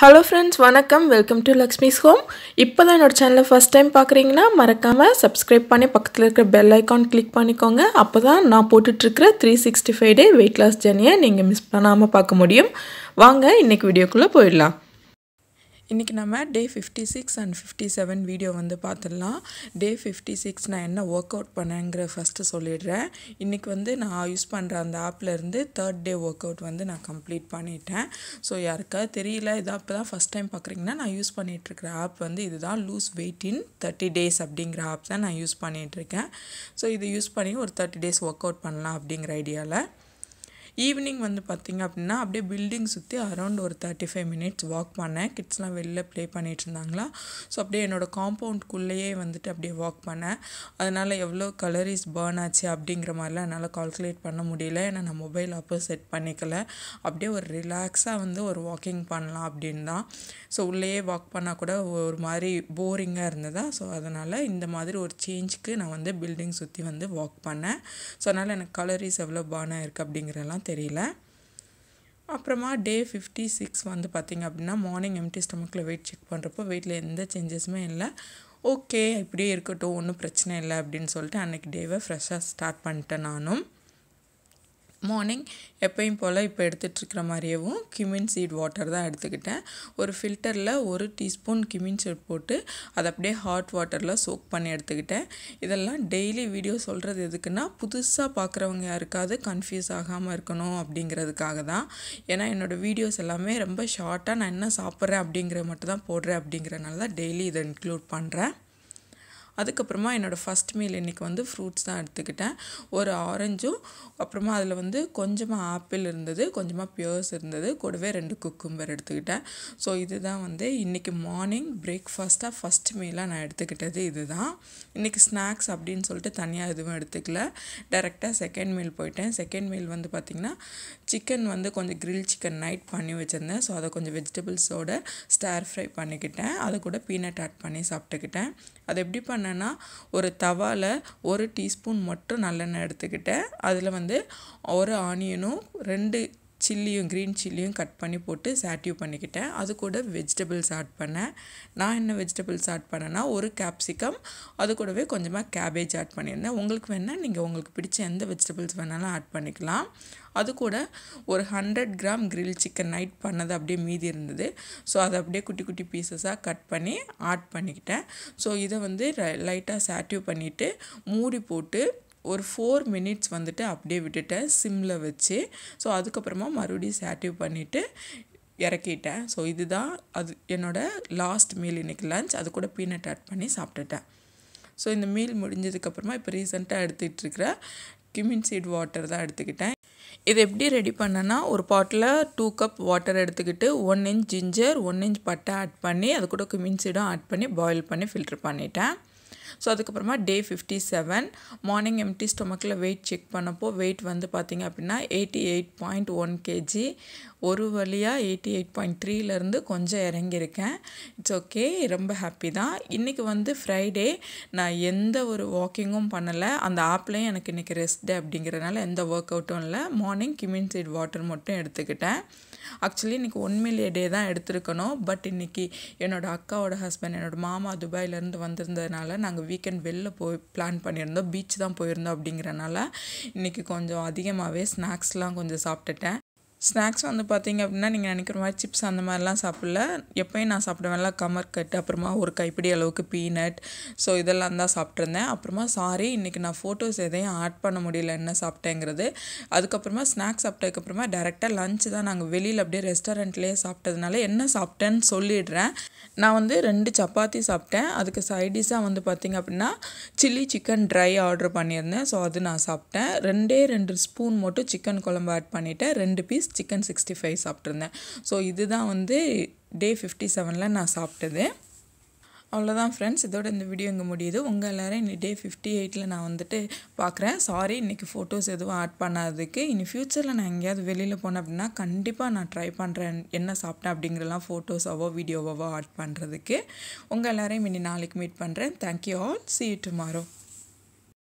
hello friends வணக்கம் welcome to Lakshmi's home இப்போ தான் என்னோட சேனலை ஃபஸ்ட் டைம் பார்க்குறீங்கன்னா மறக்காமல் சப்ஸ்கிரைப் பண்ணி பக்கத்தில் இருக்கிற பெல் ஐக்கான் கிளிக் பண்ணிக்கோங்க அப்போ தான் நான் போட்டுட்ருக்கிற three sixty five day weight loss ஜர்னியை நீங்கள் மிஸ் பண்ணாமல் பார்க்க முடியும் வாங்க இன்றைக்கி வீடியோக்குள்ளே போயிடலாம் இன்றைக்கி நம்ம day fifty six and fifty seven video வந்து பார்த்துடலாம் டே ஃபிஃப்டி சிக்ஸ் நான் என்ன ஒர்க் அவுட் பண்ணேங்கிற ஃபஸ்ட்டு சொல்லிடுறேன் இன்றைக்கி வந்து நான் யூஸ் பண்ணுற அந்த ஆப்லேருந்து தேர்ட் டே ஒர்க் அவுட் வந்து நான் கம்ப்ளீட் பண்ணிட்டேன் ஸோ யாருக்காவது தெரியல இதாக இப்போ தான் ஃபஸ்ட் டைம் பார்க்குறீங்கன்னா நான் யூஸ் பண்ணிகிட்ருக்கிற ஆப் வந்து இதுதான் lose weight in thirty days அப்படிங்கிற ஆப் தான் நான் யூஸ் பண்ணிகிட்ருக்கேன் ஸோ இதை யூஸ் பண்ணி ஒரு தேர்ட்டி டேஸ் ஒர்க் அவுட் பண்ணலாம் அப்படிங்கிற ஐடியாவில் ஈவினிங் வந்து பார்த்திங்க அப்படின்னா அப்படியே பில்டிங் சுற்றி அரௌண்ட் ஒரு தேர்ட்டி ஃபைவ் மினிட்ஸ் வாக் பண்ணேன் கிட்ஸ்லாம் வெளில ப்ளே பண்ணிகிட்டு இருந்தாங்களா ஸோ அப்படியே என்னோடய காம்பவுண்ட்குள்ளேயே வந்துட்டு அப்படியே வாக் பண்ணேன் அதனால் எவ்வளோ கலரிஸ் பேர்ன் ஆச்சு அப்படிங்கிற மாதிரிலாம் என்னால் கால்குலேட் பண்ண முடியல ஏன்னா நான் மொபைல் அப்போ செட் பண்ணிக்கல அப்படியே ஒரு ரிலாக்ஸாக வந்து ஒரு வாக்கிங் பண்ணலாம் அப்படின்னு தான் ஸோ உள்ளேயே வாக் பண்ணால் கூட ஒரு மாதிரி போரிங்காக இருந்ததா ஸோ அதனால் இந்த மாதிரி ஒரு சேஞ்சுக்கு நான் வந்து பில்டிங் சுற்றி வந்து வாக் பண்ணேன் ஸோ அதனால் எனக்கு கலரிஸ் எவ்வளோ பேர்ன் ஆயிருக்கு அப்படிங்கிறதெல்லாம் தெரியல அப்புறமா டே ஃபிஃப்டி சிக்ஸ் வந்து பார்த்திங்க அப்படின்னா மார்னிங் எம்டி ஸ்டமக்கில் வெயிட் செக் பண்ணுறப்போ வெயிட்டில் எந்த சேஞ்சஸுமே இல்லை ஓகே இப்படியே இருக்கட்டும் ஒன்றும் பிரச்சனை இல்லை அப்படின்னு சொல்லிட்டு அன்றைக்கி டேவை ஃப்ரெஷ்ஷாக ஸ்டார்ட் பண்ணிட்டேன் நானும் மார்னிங் எப்பயும் போல் இப்போ எடுத்துகிட்ருக்கிற மாதிரியேவும் கிமின் சீட் வாட்டர் தான் எடுத்துக்கிட்டேன் ஒரு ஃபில்டரில் ஒரு டீஸ்பூன் கிமின் சீட் போட்டு அதை அப்படியே ஹாட் வாட்டரில் சோக் பண்ணி எடுத்துக்கிட்டேன் இதெல்லாம் டெய்லி வீடியோ சொல்கிறது எதுக்குன்னா புதுசாக பார்க்குறவங்க யாருக்காவது கன்ஃபியூஸ் ஆகாமல் இருக்கணும் அப்படிங்கிறதுக்காக தான் ஏன்னா என்னோடய வீடியோஸ் எல்லாமே ரொம்ப ஷார்ட்டாக நான் என்ன சாப்பிட்றேன் அப்படிங்கிற மட்டும் தான் போடுறேன் அப்படிங்கிறனால தான் டெய்லி இதை இன்க்ளூட் பண்ணுறேன் அதுக்கப்புறமா என்னோடய ஃபஸ்ட் மீல் இன்றைக்கி வந்து ஃப்ரூட்ஸ் தான் எடுத்துக்கிட்டேன் ஒரு ஆரஞ்சும் அப்புறமா அதில் வந்து கொஞ்சமாக ஆப்பிள் இருந்தது கொஞ்சமாக பியர்ஸ் இருந்தது கூடவே ரெண்டு குக்கும்பர் எடுத்துக்கிட்டேன் ஸோ இதுதான் வந்து இன்றைக்கி மார்னிங் பிரேக்ஃபாஸ்ட்டாக ஃபஸ்ட் மீலாக நான் எடுத்துக்கிட்டது இது தான் இன்றைக்கி ஸ்நாக்ஸ் அப்படின்னு சொல்லிட்டு தனியாக எதுவும் எடுத்துக்கல டேரெக்டாக செகண்ட் மீல் போயிட்டேன் செகண்ட் மீல் வந்து பார்த்திங்கன்னா சிக்கன் வந்து கொஞ்சம் கிரில் சிக்கன் நைட் பண்ணி வச்சுருந்தேன் ஸோ அதை கொஞ்சம் வெஜிடபிள்ஸோட ஸ்டார் ஃப்ரை பண்ணிக்கிட்டேன் அதை கூட பீனட் ஆட் பண்ணி சாப்பிட்டுக்கிட்டேன் அதை எப்படி பண்ணேன்னா ஒரு தவாவில் ஒரு டீஸ்பூன் மட்டும் நல்லெண்ணெய் எடுத்துக்கிட்டேன் அதில் வந்து ஒரு ஆனியனும் ரெண்டு சில்லியும் க்ரீன் சில்லியும் கட் பண்ணி போட்டு சாட்டிவ் பண்ணிக்கிட்டேன் அது கூட வெஜிடபிள்ஸ் ஆட் பண்ணேன் நான் என்ன வெஜிடபிள்ஸ் ஆட் பண்ணேன்னா ஒரு கேப்சிகம் அது கூடவே கொஞ்சமாக கேபேஜ் ஆட் பண்ணியிருந்தேன் உங்களுக்கு வேணால் நீங்கள் உங்களுக்கு பிடிச்ச எந்த வெஜிடபிள்ஸ் வேணாலும் ஆட் பண்ணிக்கலாம் அது கூட ஒரு hundred gram grill chicken night பண்ணது அப்படியே மீதி இருந்தது ஸோ அதை அப்படியே குட்டி குட்டி பீசஸாக கட் பண்ணி ஆட் பண்ணிக்கிட்டேன் ஸோ இதை வந்து லைட்டாக சாட்டிவ் பண்ணிவிட்டு மூடி போட்டு ஒரு ஃபோர் மினிட்ஸ் வந்துட்டு அப்படியே விட்டுட்டேன் சிம்மில் வச்சு ஸோ அதுக்கப்புறமா மறுபடியும் சாட்டிவ் பண்ணிவிட்டு இறக்கிட்டேன் ஸோ இதுதான் அது என்னோடய லாஸ்ட் மீல் இன்றைக்கி லஞ்ச் அது கூட பீனட் ஆட் பண்ணி சாப்பிட்டுட்டேன் ஸோ இந்த மீல் முடிஞ்சதுக்கப்புறமா இப்போ ரீசெண்டாக எடுத்துகிட்டு இருக்கிற கிமின் சீட் வாட்டர் தான் எடுத்துக்கிட்டேன் இது எப்படி ரெடி பண்ணேன்னா ஒரு பாட்டில் டூ கப் வாட்டர் எடுத்துக்கிட்டு one inch ginger one inch பட்டை ஆட் பண்ணி அது கூட கிமின் சீடும் ஆட் பண்ணி பாயில் பண்ணி ஃபில்ட்ரு பண்ணிட்டேன் ஸோ அதுக்கப்புறமா day fifty seven morning empty ஸ்டொமக்கில் வெயிட் செக் பண்ணப்போ வெயிட் வந்து பார்த்திங்க அப்படின்னா eighty eight point one KG ஒரு வழியாக எயிட்டி எயிட் பாயிண்ட் த்ரீலேருந்து கொஞ்சம் இறங்கியிருக்கேன் இட்ஸ் ஓகே ரொம்ப ஹாப்பி தான் இன்றைக்கி வந்து ஃப்ரைடே நான் எந்த ஒரு வாக்கிங்கும் பண்ணலை அந்த ஆப்லேயும் எனக்கு இன்றைக்கி ரெஸ்ட் டே அப்படிங்கிறதுனால எந்த ஒர்க் அவுட்டும் இல்லை மார்னிங் கிமின் சீட் வாட்டர் மட்டும் எடுத்துக்கிட்டேன் ஆக்சுவலி இன்றைக்கி ஒன் மில்லிய டே தான் எடுத்திருக்கணும் பட் இன்றைக்கி என்னோடய அக்காவோட ஹஸ்பண்ட் என்னோடய மாமா துபாயிலேருந்து வந்திருந்ததுனால நாங்கள் வீக்கெண்ட் வெளில போய் பிளான் பண்ணியிருந்தோம் பீச் தான் போயிருந்தோம் அப்படிங்கிறனால இன்றைக்கி கொஞ்சம் அதிகமாகவே ஸ்நாக்ஸ்லாம் கொஞ்சம் சாப்பிட்டுட்டேன் ஸ்நாக்ஸ் வந்து பார்த்திங்க அப்படின்னா நீங்கள் நினைக்கிற மாதிரி சிப்ஸ் அந்த மாதிரிலாம் சாப்பிடல எப்போயும் நான் சாப்பிடுவேன்ல கமர் கட் அப்புறமா ஒரு கைப்பிடி அளவுக்கு பீனட் ஸோ இதெல்லாம் தான் சாப்பிட்ருந்தேன் அப்புறமா சாரி இன்றைக்கி நான் ஃபோட்டோஸ் எதையும் ஆட் பண்ண முடியல என்ன சாப்பிட்டேங்கிறது அதுக்கப்புறமா ஸ்நாக்ஸ் சாப்பிட்டதுக்கப்புறமா டேரெக்டாக லஞ்ச் தான் நாங்கள் வெளியில் அப்படியே ரெஸ்டாரண்ட்லேயே சாப்பிட்டதுனால என்ன சாப்பிட்டேன்னு சொல்லிடுறேன் நான் வந்து ரெண்டு சப்பாத்தி சாப்பிட்டேன் அதுக்கு சைடிஷாக வந்து பார்த்திங்க அப்படின்னா சில்லி சிக்கன் ட்ரை ஆர்டர் பண்ணியிருந்தேன் ஸோ அது நான் சாப்பிட்டேன் ரெண்டே ரெண்டு ஸ்பூன் மட்டும் சிக்கன் குழம்பு ஆட் பண்ணிவிட்டேன் ரெண்டு பீஸ் சிக்கன் சிக்ஸ்டி ஃபைவ் சாப்பிட்ருந்தேன் ஸோ இதுதான் வந்து டே ஃபிஃப்டி செவனில் நான் சாப்பிட்டது அவ்வளோதான் ஃப்ரெண்ட்ஸ் இதோட இந்த வீடியோ இங்கே முடியுது உங்கள் எல்லோரும் இன்னி டே ஃபிஃப்டி எயிட்டில் நான் வந்துட்டு பார்க்குறேன் சாரி இன்றைக்கி ஃபோட்டோஸ் எதுவும் ஆட் பண்ணாததுக்கு இனி ஃப்யூச்சரில் நான் எங்கேயாவது வெளியில் போனேன் அப்படின்னா கண்டிப்பாக நான் ட்ரை பண்ணுறேன் என்ன சாப்பிட்டேன் அப்படிங்கிறலாம் ஃபோட்டோஸாவோ வீடியோவாவோ ஆட் பண்ணுறதுக்கு உங்கள் எல்லோரையும் இனி நாளைக்கு மீட் பண்ணுறேன் thank you all see you tomorrow